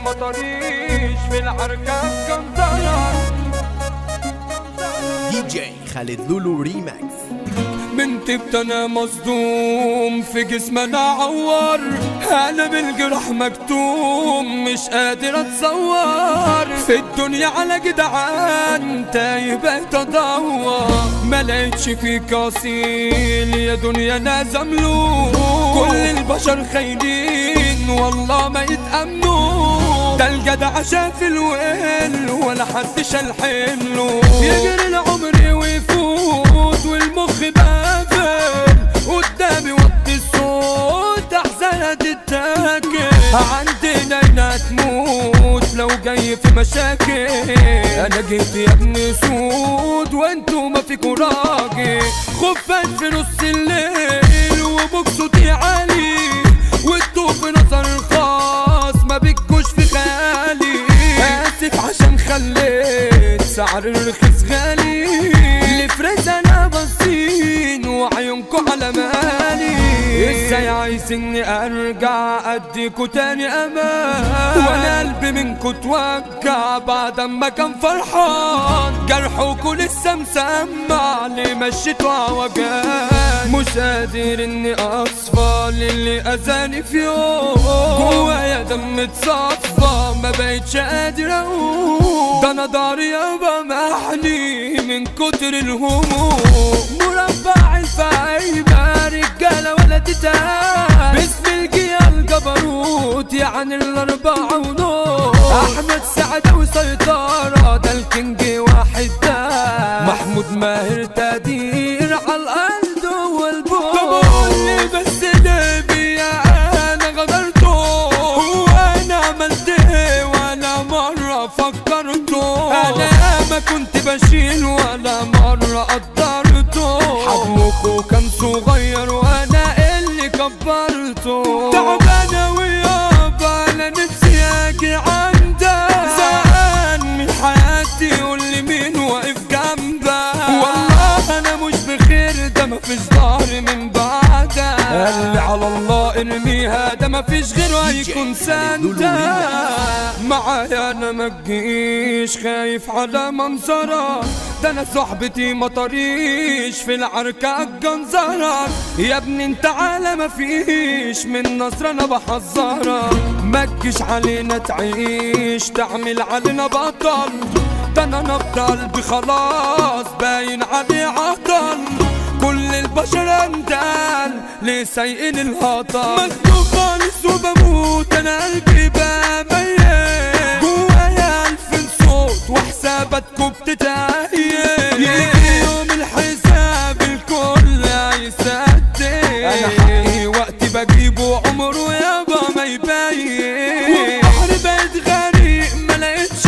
مطريش في العركة كنطرة دي جي خالد لولو ريماكس من تبت انا مصدوم في جسم انا عور انا بالجرح مكتوم مش قادر اتصور في الدنيا على جدعان تايه بقيت ادور ما لقيتش فيك اصيل يا دنيا انا زملوك كل البشر خاينين والله ما يتأمنوا ده الجدع شاف الويل ولا حد شال حمله يجري العمر ويفوت والمخ بقفل قدامي وطي الصوت احزانها تتاكل عندنا هنا تموت لو جاي في مشاكل انا جيت يا ابني سود وانتوا ما فيكوا راجل خفاش في نص الليل وبوكسوتي عالي وانتوا في نظر الخاص ما بتجوش في خيالي اسف عشان خليت سعر الرخيص غالي اللي فريز انا باصين وعيونكوا على مالي ازاي عايزني ارجع اديكوا تاني امان وانا قلبي منكوا توجع بعد ما كان فرحان جرحكوا لسه مسمع ليه مشيتوا عوجان مش قادر اني اصفى للي اذاني في يوم جوايا دم اتصفى ما بقتش قادر اقوم ده انا ضهري يابا محني من كتر الهموم مربع الفايبة رجالة ولا تتاب باسم الجيال الجبروت يعني الأربعة ونور أحمد سعد وسيطرة ده الكينج واحد ده محمود ماهر تقدير على الأرض والبور طب قول لي بس ليه بيا أنا غدرته وأنا عملت إيه وأنا مرة فكرته أنا ما كنت بشيل ولا مرة قدرته حجمكوا كان صغير وأنا اللي كبرته تعبانة ويابا أنا نفسي أجي عندك زهقان من حياتي قول لي مين واقف جنبك والله أنا مش بخير ده مفيش ظهر من بعدك قال لي على الله ارميها ده مفيش غيره هيكون سندك معايا انا ما تجيش خايف على منظرك ده انا صاحبتي مطريش في العركة الجنزرة يا ابني انت على ما فيش من نصر انا بحذرك ما تجيش علينا تعيش تعمل علينا بطل ده انا نبض قلبي خلاص باين عليه عطل كل البشر اندال ليه سايقين الهطل مكتوب خالص وبموت انا قلبي بقى ميت جوايا الف صوت وحساباتكم بتتعين يجي يوم الحساب الكل هيصدق انا حقي وقتي بجيبه عمره يابا ما يبين والبحر بقت غريق ما لقيتش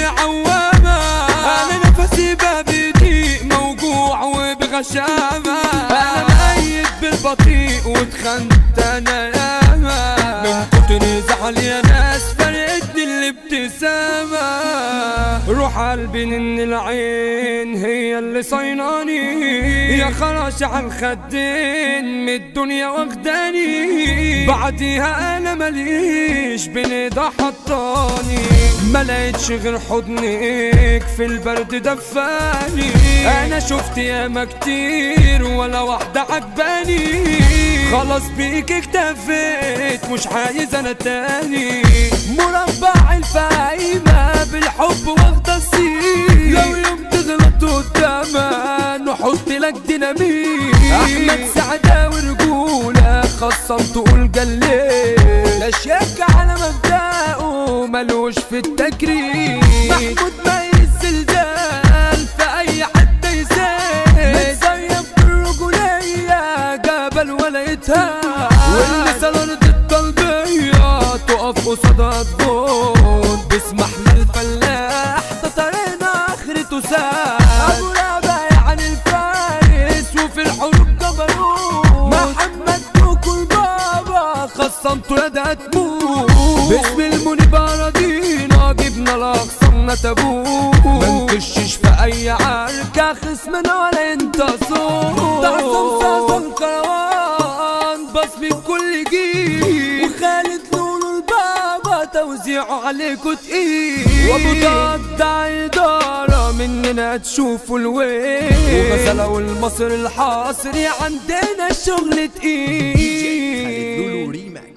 عوامة انا نفسي بقى بيضيق موجوع وبغشامة انا مقيد بالبطيء واتخنت انا ياما من كتر زعلي يا ناس فرقتني الابتسامة روح قلبي ان العين هي اللي صيناني يا خراش على الخدين من الدنيا واخداني بعديها انا ماليش بين ايدها حطاني ما لقيتش غير حضنك في البرد دفاني انا شفت ياما كتير ولا واحدة عجباني خلاص بيك اكتفيت مش عايز انا تاني مربع الفايمة بالحب واخدة السين لو يوم تغلط قدامها نحط لك ديناميت احمد سعداوي رجولة خصم تقول جليت لا شك على مبدأه ملوش في التكريم محمود ما الزلزال في اي حد يزيد متزيف بالرجولية جبل ولا يتهان واللي الارض الطلبية تقف قصادها تكون باسم احمد الفلاح ده طريقنا اخرته سهل ابو رابع عن الفارس وفي الحروب جبروت محمد دوكو البابا خصمته يا ده تموت باسم المنيب اراضينا جبنا لاقصانا تابوت ما نكشش في اي عركه خصمنا ولا انت صوت ده عصام ساسا الكروان بصمي بكل جيل وخالد لولو البابا توزيعه عليكوا تقيل وابو ضد إدارة مننا تشوفوا الويل وغزلة والمصر الحاصري عندنا الشغل خالد تقيل لولو ريماكس